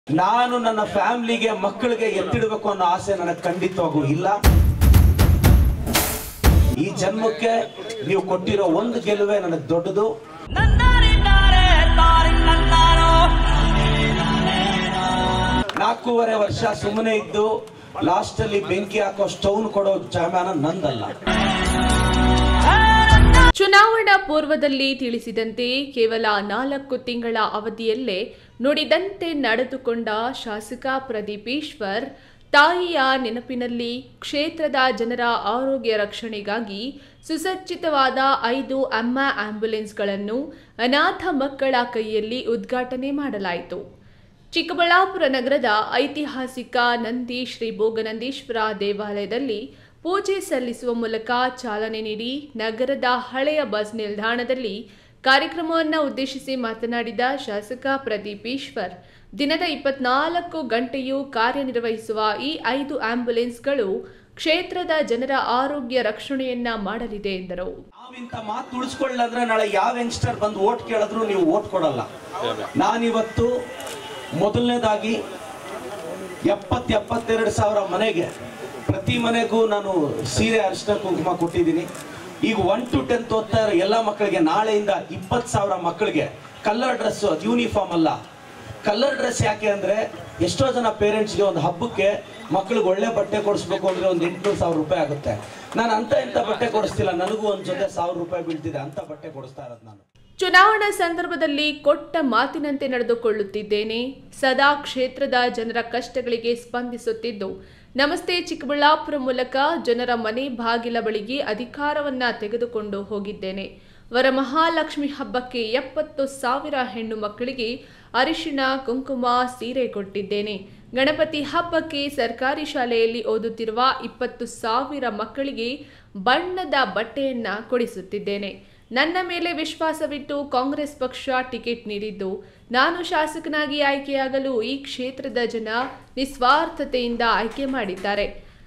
ನಾನು ನನ್ನ ಫ್ಯಾಮಿಲಿಗೆ ಮಕ್ಕಳಿಗೆ ಎತ್ತಿಡಬೇಕು ಅನ್ನೋ ಆಸೆ ನನಗೆ ಖಂಡಿತವಾಗೂ ಇಲ್ಲ ಈ ಜನ್ಮಕ್ಕೆ ನೀವು ಕೊಟ್ಟಿರೋ ಒಂದು ಗೆಲುವೆ ನನಗೆ ದೊಡ್ಡದು ನಾಲ್ಕೂವರೆ ವರ್ಷ ಸುಮ್ಮನೆ ಇದ್ದು ಲಾಸ್ಟ್ ಅಲ್ಲಿ ಬೆಂಕಿ ಹಾಕೋ ಸ್ಟೌನ್ ಕೊಡೋ ಜಾಮಾನ ನಂದಲ್ಲ ಚುನಾವಣಾ ಪೂರ್ವದಲ್ಲಿ ತಿಳಿಸಿದಂತೆ ಕೇವಲ ನಾಲ್ಕು ತಿಂಗಳ ಅವಧಿಯಲ್ಲೇ ನುಡಿದಂತೆ ನಡೆದುಕೊಂಡ ಶಾಸಕ ಪ್ರದೀಪ್ ಈಶ್ವರ್ ತಾಯಿಯ ನೆನಪಿನಲ್ಲಿ ಕ್ಷೇತ್ರದ ಜನರ ಆರೋಗ್ಯ ರಕ್ಷಣೆಗಾಗಿ ಸುಸಜ್ಜಿತವಾದ ಐದು ಅಮ್ಮ ಆಂಬ್ಯುಲೆನ್ಸ್ಗಳನ್ನು ಅನಾಥ ಮಕ್ಕಳ ಕೈಯಲ್ಲಿ ಉದ್ಘಾಟನೆ ಮಾಡಲಾಯಿತು ಚಿಕ್ಕಬಳ್ಳಾಪುರ ನಗರದ ಐತಿಹಾಸಿಕ ನಂದಿ ಶ್ರೀ ಭೋಗನಂದೀಶ್ವರ ದೇವಾಲಯದಲ್ಲಿ ಪೂಜೆ ಸಲ್ಲಿಸುವ ಮೂಲಕ ಚಾಲನೆ ನೀಡಿ ನಗರದ ಹಳೆಯ ಬಸ್ ನಿಲ್ದಾಣದಲ್ಲಿ ಕಾರ್ಯಕ್ರಮವನ್ನು ಉದ್ದೇಶಿಸಿ ಮಾತನಾಡಿದ ಶಾಸಕ ಪ್ರದೀಪ್ ಈಶ್ವರ್ ದಿನದ ಇಪ್ಪತ್ನಾಲ್ಕು ಗಂಟೆಯೂ ಕಾರ್ಯನಿರ್ವಹಿಸುವ ಈ ಐದು ಆಂಬ್ಯುಲೆನ್ಸ್ಗಳು ಕ್ಷೇತ್ರದ ಜನರ ಆರೋಗ್ಯ ರಕ್ಷಣೆಯನ್ನ ಮಾಡಲಿದೆ ಎಂದರು ನಾವಿಂತ ಮಾತು ಉಳಿಸ್ಕೊಳ್ಳ ಅಂದ್ರೆ ನಾಳೆ ಯಾವ ಯಂಗ್ಸ್ಟರ್ ಬಂದು ಓಟ್ ಕೇಳಿದ್ರು ನೀವು ಓಟ್ ಕೊಡಲ್ಲ ನಾನಿವತ್ತು ಮೊದಲನೇದಾಗಿ ಎಪ್ಪತ್ ಎಪ್ಪತ್ತೆರಡು ಸಾವಿರ ಮನೆಗೆ ಪ್ರತಿ ಮನೆಗೂ ನಾನು ಸೀರೆ ಅರಿಶಿನ ಕುಂಕುಮ ಕೊಟ್ಟಿದ್ದೀನಿ ಈಗ ಒನ್ ಟು ಟೆಂತ್ ಓದ್ತಾ ಇರೋ ಎಲ್ಲ ಮಕ್ಕಳಿಗೆ ನಾಳೆಯಿಂದ ಇಪ್ಪತ್ತು ಸಾವಿರ ಮಕ್ಕಳಿಗೆ ಕಲರ್ ಡ್ರೆಸ್ ಅದು ಯೂನಿಫಾರ್ಮ್ ಅಲ್ಲ ಕಲರ್ ಡ್ರೆಸ್ ಯಾಕೆ ಅಂದ್ರೆ ಎಷ್ಟೋ ಜನ ಪೇರೆಂಟ್ಸ್ಗೆ ಒಂದು ಹಬ್ಬಕ್ಕೆ ಮಕ್ಕಳಿಗೆ ಒಳ್ಳೆ ಬಟ್ಟೆ ಕೊಡಿಸ್ಬೇಕು ಅಂದ್ರೆ ಒಂದು ಎಂಟುನೂರು ಸಾವಿರ ರೂಪಾಯಿ ಆಗುತ್ತೆ ನಾನು ಅಂತ ಇಂಥ ಬಟ್ಟೆ ಕೊಡಿಸ್ತಿಲ್ಲ ನನಗೂ ಒಂದು ಜೊತೆ ಸಾವಿರ ರೂಪಾಯಿ ಬೀಳ್ತಿದೆ ಅಂತ ಬಟ್ಟೆ ಕೊಡಿಸ್ತಾ ಇರೋದು ನಾನು ಚುನಾವಣಾ ಸಂದರ್ಭದಲ್ಲಿ ಕೊಟ್ಟ ಮಾತಿನಂತೆ ನಡೆದುಕೊಳ್ಳುತ್ತಿದ್ದೇನೆ ಸದಾ ಕ್ಷೇತ್ರದ ಜನರ ಕಷ್ಟಗಳಿಗೆ ಸ್ಪಂದಿಸುತ್ತಿದ್ದು ನಮಸ್ತೆ ಚಿಕ್ಕಬಳ್ಳಾಪುರ ಮೂಲಕ ಜನರ ಮನೆ ಬಾಗಿಲ ಬಳಿಗೆ ಅಧಿಕಾರವನ್ನ ತೆಗೆದುಕೊಂಡು ಹೋಗಿದ್ದೇನೆ ವರಮಹಾಲಕ್ಷ್ಮಿ ಹಬ್ಬಕ್ಕೆ ಎಪ್ಪತ್ತು ಸಾವಿರ ಹೆಣ್ಣು ಮಕ್ಕಳಿಗೆ ಅರಿಶಿಣ ಕುಂಕುಮ ಸೀರೆ ಕೊಟ್ಟಿದ್ದೇನೆ ಗಣಪತಿ ಹಬ್ಬಕ್ಕೆ ಸರ್ಕಾರಿ ಶಾಲೆಯಲ್ಲಿ ಓದುತ್ತಿರುವ ಇಪ್ಪತ್ತು ಸಾವಿರ ಮಕ್ಕಳಿಗೆ ಬಣ್ಣದ ಬಟ್ಟೆಯನ್ನ ಕೊಡಿಸುತ್ತಿದ್ದೇನೆ ನನ್ನ ಮೇಲೆ ವಿಶ್ವಾಸವಿಟ್ಟು ಕಾಂಗ್ರೆಸ್ ಪಕ್ಷ ಟಿಕೆಟ್ ನೀಡಿದ್ದು ನಾನು ಶಾಸಕನಾಗಿ ಆಯ್ಕೆಯಾಗಲು ಈ ಕ್ಷೇತ್ರದ ಜನ ನಿಸ್ವಾರ್ಥತೆಯಿಂದ ಆಯ್ಕೆ ಮಾಡಿದ್ದಾರೆ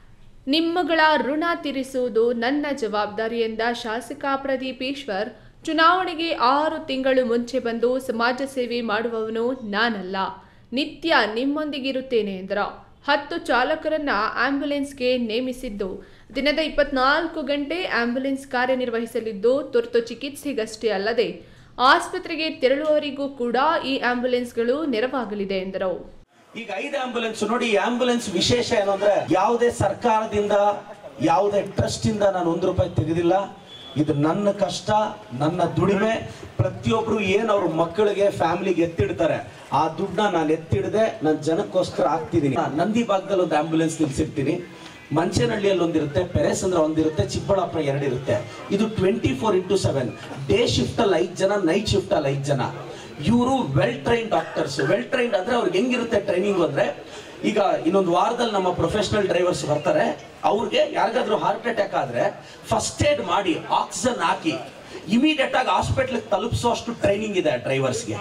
ನಿಮ್ಮಗಳ ಋಣ ತೀರಿಸುವುದು ನನ್ನ ಜವಾಬ್ದಾರಿ ಎಂದ ಶಾಸಕ ಪ್ರದೀಪ್ ಈಶ್ವರ್ ಚುನಾವಣೆಗೆ ಆರು ತಿಂಗಳು ಮುಂಚೆ ಬಂದು ಸಮಾಜ ಸೇವೆ ಮಾಡುವವನು ನಾನಲ್ಲ ನಿತ್ಯ ನಿಮ್ಮೊಂದಿಗಿರುತ್ತೇನೆ ಎಂದರು ಹತ್ತು ಚಾಲಕರನ್ನ ಆಂಬ್ಯುಲೆನ್ಸ್ಗೆ ನೇಮಿಸಿದ್ದು ದಿನದ ಇಪ್ಪತ್ನಾಲ್ಕು ಗಂಟೆ ಆಂಬ್ಯುಲೆನ್ಸ್ ಕಾರ್ಯನಿರ್ವಹಿಸಲಿದ್ದು ತುರ್ತು ಚಿಕಿತ್ಸೆಗಷ್ಟೇ ಅಲ್ಲದೆ ಆಸ್ಪತ್ರೆಗೆ ತೆರಳುವವರಿಗೂ ಕೂಡ ಈ ಆಂಬ್ಯುಲೆನ್ಸ್ಗಳು ನೆರವಾಗಲಿದೆ ಎಂದರು ಈಗ ಐದು ಆಂಬುಲೆನ್ಸ್ ನೋಡಿ ಈ ಆಂಬುಲೆನ್ಸ್ ವಿಶೇಷ ಏನು ಅಂದ್ರೆ ಯಾವುದೇ ಸರ್ಕಾರದಿಂದ ಯಾವುದೇ ಟ್ರಸ್ಟ್ ಇಂದ ನಾನು ಒಂದು ರೂಪಾಯಿ ತೆಗೆದಿಲ್ಲ ಇದು ನನ್ನ ಕಷ್ಟ ನನ್ನ ದುಡಿಮೆ ಪ್ರತಿಯೊಬ್ರು ಏನ್ ಅವ್ರ ಮಕ್ಕಳಿಗೆ ಫ್ಯಾಮಿಲಿಗೆ ಎತ್ತಿಡ್ತಾರೆ ಆ ದುಡ್ಡನ್ನ ನಾನು ಎತ್ತಿಡದೆ ನನ್ನ ಜನಕ್ಕೋಸ್ಕರ ಹಾಕ್ತಿದ್ದೀನಿ ನಂದಿ ಭಾಗದಲ್ಲಿ ಒಂದು ಆಂಬುಲೆನ್ಸ್ ನಿಲ್ಸಿರ್ತೀನಿ ಮಂಚನಹಳ್ಳಿಯಲ್ಲಿ ಒಂದಿರುತ್ತೆ ಪೆರೇಸಂದ್ರ ಒಂದಿರುತ್ತೆ ಚಿಕ್ಕಬಳ್ಳಾಪುರ ಎರಡಿರುತ್ತೆ ಇದು twenty four into seven day shift ಅಲ್ಲಿ ಐದು ಜನ ನೈಟ್ ಶಿಫ್ಟ್ ಅಲ್ಲಿ ಐದು ಜನ ಇವರು well train doctors well trained ಅಂದ್ರೆ ಅವ್ರಿಗೆ ಹೆಂಗಿರುತ್ತೆ ಟ್ರೈನಿಂಗ್ ಅಂದ್ರೆ ಈಗ ಇನ್ನೊಂದು ವಾರದಲ್ಲಿ ನಮ್ಮ ಪ್ರೊಫೆಷನಲ್ ಡ್ರೈವರ್ಸ್ ಬರ್ತಾರೆ ಅವ್ರಿಗೆ ಯಾರಿಗಾದ್ರೂ ಹಾರ್ಟ್ ಅಟ್ಯಾಕ್ ಆದ್ರೆ ಫಸ್ಟ್ ಏಡ್ ಮಾಡಿ ಆಕ್ಸಿಜನ್ ಹಾಕಿ ಇಮಿಡಿಯೇಟ್ ಆಗಿ ಹಾಸ್ಪಿಟ್ಲ್ ತಲುಪಿಸೋ ಅಷ್ಟು ಟ್ರೈನಿಂಗ್ ಇದೆ ಡ್ರೈವರ್ಸ್ಗೆ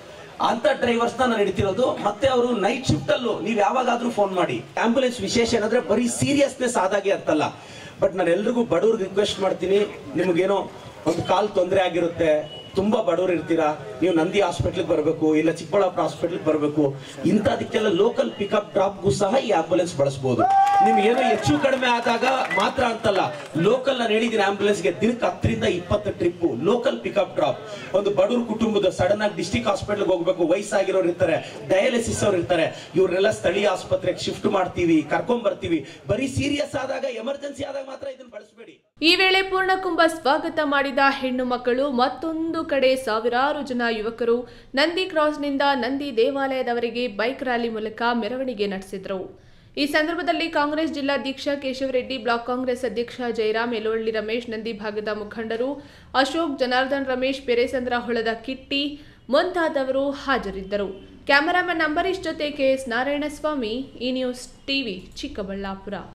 ಅಂತ ಡ್ರೈವರ್ಸ್ ನಾನು ಹಿಡಿತಿರೋದು ಮತ್ತೆ ಅವರು ನೈಟ್ ಶಿಫ್ಟ್ ಅಲ್ಲೂ ನೀವು ಯಾವಾಗಾದ್ರೂ ಫೋನ್ ಮಾಡಿ ಆಂಬುಲೆನ್ಸ್ ವಿಶೇಷ ಏನಂದ್ರೆ ಬರೀ ಸೀರಿಯಸ್ನೆಸ್ ಆದಾಗೆ ಅಂತಲ್ಲ ಬಟ್ ನಾನು ಎಲ್ರಿಗೂ ಬಡವ್ರಿಗೆ ರಿಕ್ವೆಸ್ಟ್ ಮಾಡ್ತೀನಿ ನಿಮಗೇನೋ ಒಂದು ಕಾಲ್ ತೊಂದರೆ ಆಗಿರುತ್ತೆ ತುಂಬಾ ಬಡವರು ಇರ್ತೀರಾ ನೀವು ನಂದಿ ಹಾಸ್ಪಿಟ್ಲಿಗೆ ಬರಬೇಕು ಇಲ್ಲ ಚಿಕ್ಕಬಳ್ಳಾಪುರ ಹಾಸ್ಪಿಟ್ಲಿಗೆ ಬರಬೇಕು ಇಂಥದಕ್ಕೆಲ್ಲ ಲೋಕಲ್ ಪಿಕಪ್ ಡ್ರಾಪ್ಗೂ ಸಹ ಈ ಆಂಬುಲೆನ್ಸ್ ಬಳಸಬಹುದು ನಿಮ್ಗೆ ಏನೋ ಹೆಚ್ಚು ಕಡಿಮೆ ಆದಾಗ ಮಾತ್ರ ಅಂತಲ್ಲ ಲೋಕಲ್ ನಾನು ಹೇಳಿದ್ದೀನಿ ಆಂಬುಲೆನ್ಸ್ಗೆ ದಿನಕ್ಕೆ ಹತ್ತರಿಂದ ಇಪ್ಪತ್ತು ಟ್ರಿಪ್ ಲೋಕಲ್ ಪಿಕಪ್ ಡ್ರಾಪ್ ಒಂದು ಬಡವ್ರ ಕುಟುಂಬದ ಸಡನ್ ಆಗಿ ಡಿಸ್ಟಿಕ್ ಹಾಸ್ಪಿಟಲ್ಗೆ ಹೋಗ್ಬೇಕು ವಯಸ್ಸಾಗಿರೋರು ಇರ್ತಾರೆ ಡಯಾಲಿಸಿಸ್ ಅವ್ರು ಇರ್ತಾರೆ ಇವ್ರನ್ನೆಲ್ಲ ಸ್ಥಳೀಯ ಆಸ್ಪತ್ರೆಗೆ ಶಿಫ್ಟ್ ಮಾಡ್ತೀವಿ ಕರ್ಕೊಂಡ್ ಬರ್ತೀವಿ ಬರೀ ಸೀರಿಯಸ್ ಆದಾಗ ಎಮರ್ಜೆನ್ಸಿ ಆದಾಗ ಮಾತ್ರ ಇದನ್ನ ಬಳಸಬೇಡಿ ಈ ವೇಳೆ ಪೂರ್ಣಕುಂಭ ಸ್ವಾಗತ ಮಾಡಿದ ಹೆಣ್ಣು ಮಕ್ಕಳು ಮತ್ತೊಂದು ಕಡೆ ಸಾವಿರಾರು ಜನ ಯುವಕರು ನಂದಿ ಕ್ರಾಸ್ನಿಂದ ನಂದಿ ದೇವಾಲಯದವರೆಗೆ ಬೈಕ್ ರ್ಯಾಲಿ ಮೂಲಕ ಮೆರವಣಿಗೆ ನಡೆಸಿದರು ಈ ಸಂದರ್ಭದಲ್ಲಿ ಕಾಂಗ್ರೆಸ್ ಜಿಲ್ಲಾಧ್ಯಕ್ಷ ಕೇಶವರೆಡ್ಡಿ ಬ್ಲಾಕ್ ಕಾಂಗ್ರೆಸ್ ಅಧ್ಯಕ್ಷ ಜಯರಾಮ್ ಯಲವಳ್ಳಿ ರಮೇಶ್ ನಂದಿ ಭಾಗದ ಮುಖಂಡರು ಅಶೋಕ್ ಜನಾರ್ದನ್ ರಮೇಶ್ ಪೆರೇಸಂದ್ರ ಹೊಳದ ಕಿಟ್ಟಿ ಮುಂತಾದವರು ಹಾಜರಿದ್ದರು ಕ್ಯಾಮರಾಮನ್ ಅಂಬರೀಶ್ ಜೊತೆ ಕೆಎಸ್ ನಾರಾಯಣಸ್ವಾಮಿ ಈ ನ್ಯೂಸ್ ಟಿವಿ ಚಿಕ್ಕಬಳ್ಳಾಪುರ